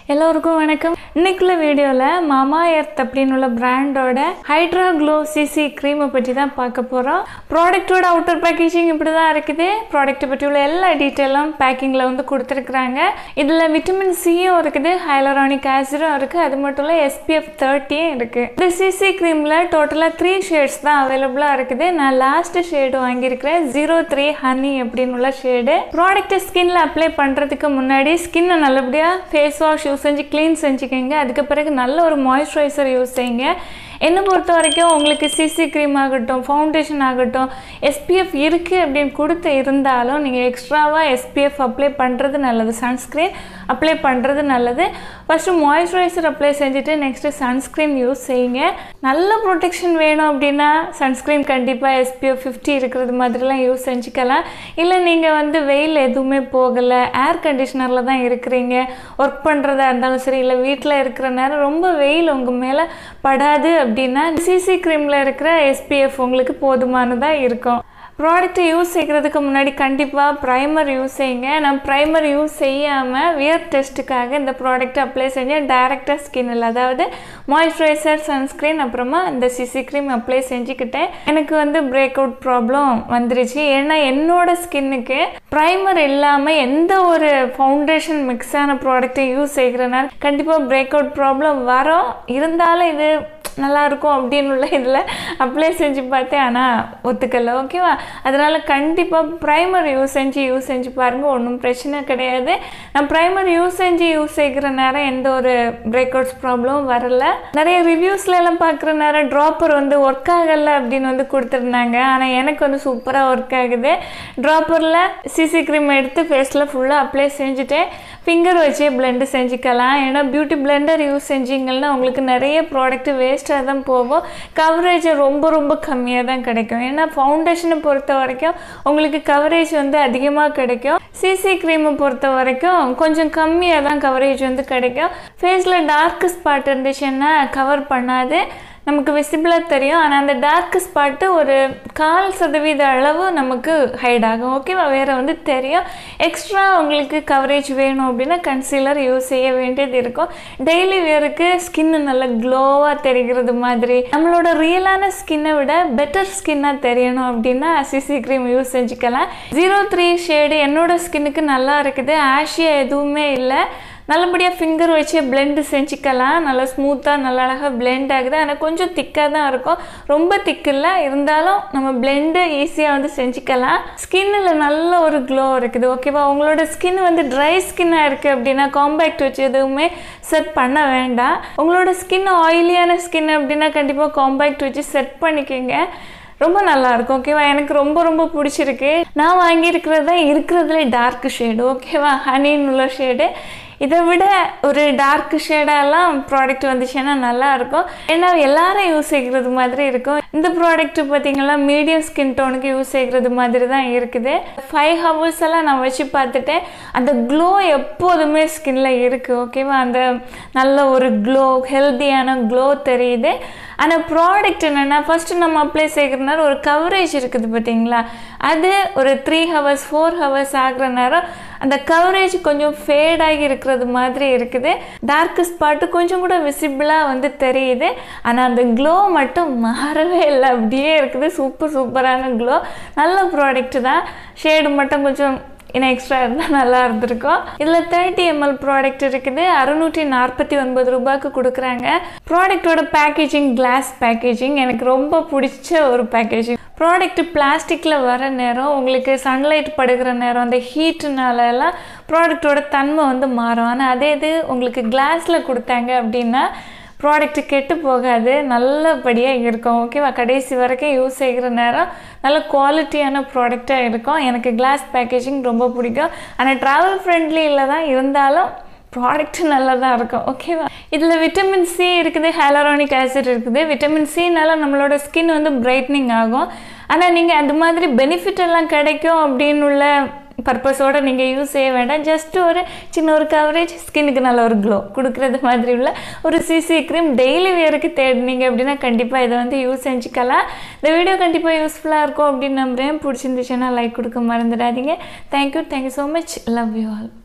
எல்லோருக்கும் வணக்கம் இன்னைக்குள்ள வீடியோவில் மாமா எர்த் அப்படின்னு உள்ள பிராண்டோட ஹைட்ரா க்ளோ சிசி க்ரீமை பற்றி தான் பார்க்க போகிறோம் ப்ராடக்ட்டோட அவுட்டர் பேக்கேஜிங் இப்படி தான் இருக்குது ப்ராடக்ட்டை பற்றி உள்ள எல்லா டீட்டெயிலும் பேக்கிங்கில் வந்து கொடுத்துருக்குறாங்க இதில் விட்டமின் சியும் இருக்குது ஹைலரானிக் ஆசிடும் இருக்குது அது மட்டும் இல்லை எஸ்பிஎஃப் தேர்ட்டியும் இருக்குது இந்த சிசி க்ரீமில் டோட்டலாக த்ரீ ஷேட்ஸ் தான் அவைலபிளாக இருக்குது நான் லாஸ்ட் ஷேடு வாங்கியிருக்கிறேன் ஜீரோ த்ரீ ஹனி அப்படின்னு உள்ள ஷேடு ப்ராடக்ட்டை ஸ்கின்ல அப்ளை பண்ணுறதுக்கு முன்னாடி ஸ்கின்னை நல்லபடியாக ஃபேஸ் வாஷ் யூஸ் செஞ்சு க்ளீன் செஞ்சுக்கோங்க அதுக்கு பிறகு நல்ல ஒரு மாய்ஸ்சரைசர் யூஸ் செய்யுங்க என்னை பொறுத்த வரைக்கும் உங்களுக்கு சிசி க்ரீம் ஆகட்டும் ஃபவுண்டேஷன் ஆகட்டும் எஸ்பிஎஃப் இருக்குது அப்படின்னு கொடுத்து இருந்தாலும் நீங்கள் எக்ஸ்ட்ராவாக எஸ்பிஎஃப் அப்ளை பண்ணுறது நல்லது சன்ஸ்க்ரீன் அப்ளை பண்ணுறது நல்லது ஃபஸ்ட்டு மாய்ஸ்சரைசர் அப்ளை செஞ்சுட்டு நெக்ஸ்ட்டு சன்ஸ்க்ரீன் யூஸ் செய்யுங்க நல்ல ப்ரொடெக்ஷன் வேணும் அப்படின்னா சன்ஸ்க்ரீன் கண்டிப்பாக எஸ்பிஎஃப் ஃபிஃப்டி இருக்கிறது மாதிரிலாம் யூஸ் செஞ்சுக்கலாம் இல்லை நீங்கள் வந்து வெயில் எதுவுமே போகலை ஏர் கண்டிஷனரில் தான் இருக்கிறீங்க ஒர்க் பண்ணுறதா இருந்தாலும் சரி இல்லை வீட்டில் இருக்கிற நேரம் ரொம்ப வெயில் உங்கள் மேலே படாது அப்படின்னா சிசி க்ரீமில் இருக்கிற எஸ்பிஎஃப் உங்களுக்கு போதுமானதாக இருக்கும் ப்ராடக்ட்டை யூஸ் செய்கிறதுக்கு முன்னாடி கண்டிப்பாக ப்ரைமர் யூஸ் செய்யுங்க நான் ப்ரைமர் யூஸ் செய்யாமல் வியர் டெஸ்ட்டுக்காக இந்த ப்ராடக்ட்டை அப்ளை செஞ்சேன் டேரெக்டாக ஸ்கின்னில் அதாவது மாய்ஸ்சரைசர் சன்ஸ்க்ரீன் அப்புறமா இந்த சிசி க்ரீம் அப்ளை செஞ்சுக்கிட்டேன் எனக்கு வந்து பிரேக் அவுட் ப்ராப்ளம் வந்துருச்சு ஏன்னா என்னோட ஸ்கின்னுக்கு ப்ரைமர் இல்லாமல் எந்த ஒரு ஃபவுண்டேஷன் மிக்ஸ் ஆன ப்ராடக்ட்டை யூஸ் செய்கிறனால கண்டிப்பாக பிரேக் அவுட் ப்ராப்ளம் வரும் இருந்தாலும் இது நல்லா இருக்கும் அப்படின்னு உள்ள இதில் அப்ளை செஞ்சு பார்த்தேன் ஆனால் ஒத்துக்கல ஓகேவா அதனால் கண்டிப்பாக ப்ரைமர் யூஸ் செஞ்சு யூஸ் செஞ்சு பாருங்கள் ஒன்றும் பிரச்சனை கிடையாது நான் ப்ரைமர் யூஸ் செஞ்சு யூஸ் செய்கிற நேரம் எந்த ஒரு பிரேக் அவுட்ஸ் ப்ராப்ளமும் வரல நிறைய ரிவ்யூஸ்ல எல்லாம் பார்க்குற நேரம் ட்ராப்பர் வந்து ஒர்க் ஆகலை அப்படின்னு வந்து கொடுத்துருந்தாங்க ஆனால் எனக்கு வந்து சூப்பராக ஒர்க் ஆகுது ட்ராப்பரில் சிசி க்ரீம் எடுத்து ஃபேஸில் ஃபுல்லாக அப்ளை செஞ்சுட்டேன் ஃபிங்கர் வச்சே பிளெண்டு செஞ்சுக்கலாம் ஏன்னா பியூட்டி பிளெண்டர் யூஸ் செஞ்சிங்கன்னா உங்களுக்கு நிறைய ப்ராடக்ட் வேஸ்ட்டாக தான் போகும் கவரேஜ் ரொம்ப ரொம்ப கம்மியாக தான் கிடைக்கும் ஏன்னா ஃபவுண்டேஷனை பொறுத்த வரைக்கும் உங்களுக்கு கவரேஜ் வந்து அதிகமாக கிடைக்கும் சிசி க்ரீமை பொறுத்த வரைக்கும் கொஞ்சம் கம்மியாக தான் கவரேஜ் வந்து கிடைக்கும் ஃபேஸில் டார்க் ஸ்பாட் இருந்துச்சுன்னா கவர் பண்ணாது நமக்கு விசிபிளாக தெரியும் ஆனால் அந்த டார்க் ஸ்பாட்டு ஒரு கால் சதவீத அளவு நமக்கு ஹைட் ஆகும் ஓகேவா வேறு வந்து தெரியும் எக்ஸ்ட்ரா உங்களுக்கு கவரேஜ் வேணும் அப்படின்னா கன்சீலர் யூஸ் செய்ய வேண்டியது இருக்கும் டெய்லி வேருக்கு ஸ்கின்னு நல்லா க்ளோவாக தெரிகிறது மாதிரி நம்மளோட ரியலான ஸ்கின்னை விட பெட்டர் ஸ்கின்னாக தெரியணும் அப்படின்னா சிசி க்ரீம் யூஸ் செஞ்சுக்கலாம் ஜீரோ த்ரீ ஷேடு என்னோட ஸ்கின்னுக்கு நல்லா இருக்குது ஆஷியா எதுவுமே இல்லை நல்லபடியாக ஃபிங்கர் வச்சு பிளெண்டு செஞ்சுக்கலாம் நல்லா ஸ்மூத்தாக நல்லா அழகாக பிளெண்ட் ஆகுது ஆனால் கொஞ்சம் திக்காக தான் இருக்கும் ரொம்ப திக்கு இல்லை இருந்தாலும் நம்ம பிளெண்டு ஈஸியாக வந்து செஞ்சுக்கலாம் ஸ்கின்னில் நல்ல ஒரு க்ளோ இருக்குது ஓகேவா உங்களோட ஸ்கின் வந்து ட்ரை ஸ்கின்னாக இருக்குது அப்படின்னா காம்பேக்ட் வச்சு எதுவுமே செட் பண்ண வேண்டாம் உங்களோட ஸ்கின் ஆயிலியான ஸ்கின் அப்படின்னா கண்டிப்பாக காம்பேக்ட் வச்சு செட் பண்ணிக்கோங்க ரொம்ப நல்லா இருக்கும் ஓகேவா எனக்கு ரொம்ப ரொம்ப பிடிச்சிருக்கு நான் வாங்கியிருக்கிறது தான் இருக்கிறதுலே டார்க் ஷேடு ஓகேவா ஹனின்னு உள்ள ஷேடு இதை விட ஒரு டார்க் ஷேடெல்லாம் ப்ராடக்ட் வந்துச்சுன்னா நல்லா இருக்கும் ஏன்னா எல்லாரும் யூஸ் செய்கிறது மாதிரி இருக்கும் இந்த ப்ராடக்ட் பார்த்தீங்கன்னா மீடியம் ஸ்கின் டோனுக்கு யூஸ் செய்கிறது மாதிரி தான் இருக்குது ஃபைவ் ஹவர்ஸ் எல்லாம் நான் வச்சு பார்த்துட்டேன் அந்த க்ளோ எப்போதுமே ஸ்கின்ல இருக்குது ஓகேவா அந்த நல்ல ஒரு க்ளோ ஹெல்த்தியான க்ளோ தெரியுது ஆனால் ப்ராடக்ட் என்னென்னா ஃபஸ்ட்டு நம்ம அப்ளை செய்கிறனால ஒரு கவரேஜ் இருக்குது பார்த்தீங்களா அது ஒரு த்ரீ ஹவர்ஸ் ஃபோர் ஹவர்ஸ் ஆகிற நேரம் அந்த கவரேஜ் கொஞ்சம் ஃபேட் ஆகி இருக்கிறது மாதிரி இருக்குது டார்க் ஸ்பாட்டு கொஞ்சம் கூட விசிபிளாக வந்து தெரியுது ஆனால் அந்த க்ளோ மட்டும் மாறவே இல்லை அப்படியே இருக்குது சூப்பர் சூப்பரான க்ளோ நல்ல ப்ராடக்ட் தான் ஷேடு மட்டும் கொஞ்சம் இன்னும் எக்ஸ்ட்ரா இருந்தால் நல்லா இருந்திருக்கும் இதில் தேர்ட்டி எம்எல் ப்ராடக்ட் இருக்குது அறுநூற்றி நாற்பத்தி ஒன்பது ரூபாய்க்கு கொடுக்குறாங்க ப்ராடக்டோட பேக்கேஜிங் கிளாஸ் பேக்கேஜிங் எனக்கு ரொம்ப பிடிச்ச ஒரு பேக்கேஜிங் ப்ராடக்ட் பிளாஸ்டிக்கில் வர நேரம் உங்களுக்கு சன்லைட் படுகிற நேரம் அந்த ஹீட்டுனால எல்லாம் ப்ராடக்டோட தன்மை வந்து மாறும் ஆனால் அதே இது உங்களுக்கு கிளாஸில் கொடுத்தாங்க அப்படின்னா ப்ராடக்ட் கெட்டு போகாது நல்லபடியாக இருக்கும் ஓகேவா கடைசி வரைக்கும் யூஸ் செய்கிற நேரம் நல்ல குவாலிட்டியான ப்ராடக்டாக இருக்கும் எனக்கு கிளாஸ் பேக்கேஜிங் ரொம்ப பிடிக்கும் ஆனால் ட்ராவல் ஃப்ரெண்ட்லியில் தான் இருந்தாலும் ப்ராடக்ட் நல்லா தான் இருக்கும் ஓகேவா இதில் விட்டமின் சி இருக்குது ஹேலரானிக் ஆசிட் இருக்குது விட்டமின் சினால நம்மளோட ஸ்கின் வந்து பிரைட்னிங் ஆகும் ஆனால் நீங்கள் அது மாதிரி பெனிஃபிட் எல்லாம் கிடைக்கும் அப்படின்னு உள்ள பர்பஸோடு நீங்கள் யூஸ் செய்ய வேண்டாம் ஜஸ்ட் ஒரு சின்ன ஒரு கவரேஜ் ஸ்கின்னுக்கு நல்ல ஒரு க்ளோ கொடுக்குறது மாதிரி உள்ள ஒரு சிசி க்ரீம் டெய்லி வேருக்கு தேடினீங்க அப்படின்னா கண்டிப்பாக இதை வந்து யூஸ் செஞ்சுக்கலாம் இந்த வீடியோ கண்டிப்பாக யூஸ்ஃபுல்லாக இருக்கும் அப்படின்னு நம்புகிறேன் பிடிச்சிருந்துச்சுன்னா லைக் கொடுக்க மறந்துடாதீங்க thank you thank you so much love you all